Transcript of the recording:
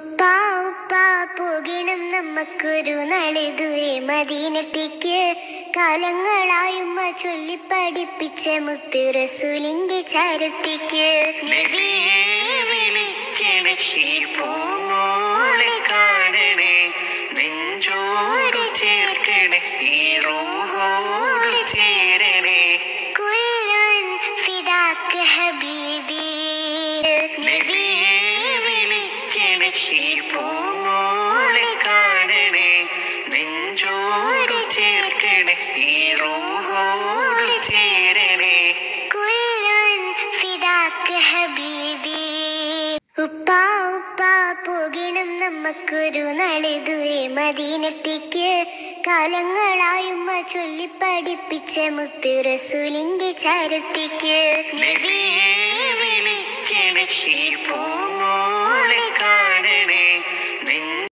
ഉപ്പ ഉപ്പ പോകണം നമുക്കൊരു നാളെ ദൂരെ മദീനത്തേക്ക് കാലങ്ങളായുമ്മ ചൊല്ലി പഠിപ്പിച്ച മുത്ത് റസൂലിന്റെ ചാരത്തേക്ക് നബിയെ വിളിക്കണേ ഈ പൂമോളെ കാണണേ നെഞ്ചോട് ചേർക്കണേ ഈ റൂഹോട് ചേരണേ കുല്ലുൻ ഫിദാക്ക് ഹബീബി നബിയെ വിളിക്കണേ ഈ പൂമോളെ കാണണേ നെഞ്ചോട് ചേർക്കണേ ഈ റൂഹോട് ചേരണേ കുല്ലുൻ ഫിദാക്ക് ഹബീബി ഉപ്പ ഉപ്പ പോകണം നമുക്കൊരു നാളെ ദൂരെ മദീനത്തേക്ക് കാലങ്ങളായുമ്മ ചൊല്ലി പഠിപ്പിച്ച മുത്ത് റസൂലിന്റെ ചാരത്തേക്ക് നബിയെ വിളിക്കണേ ഈ പൂമോളെ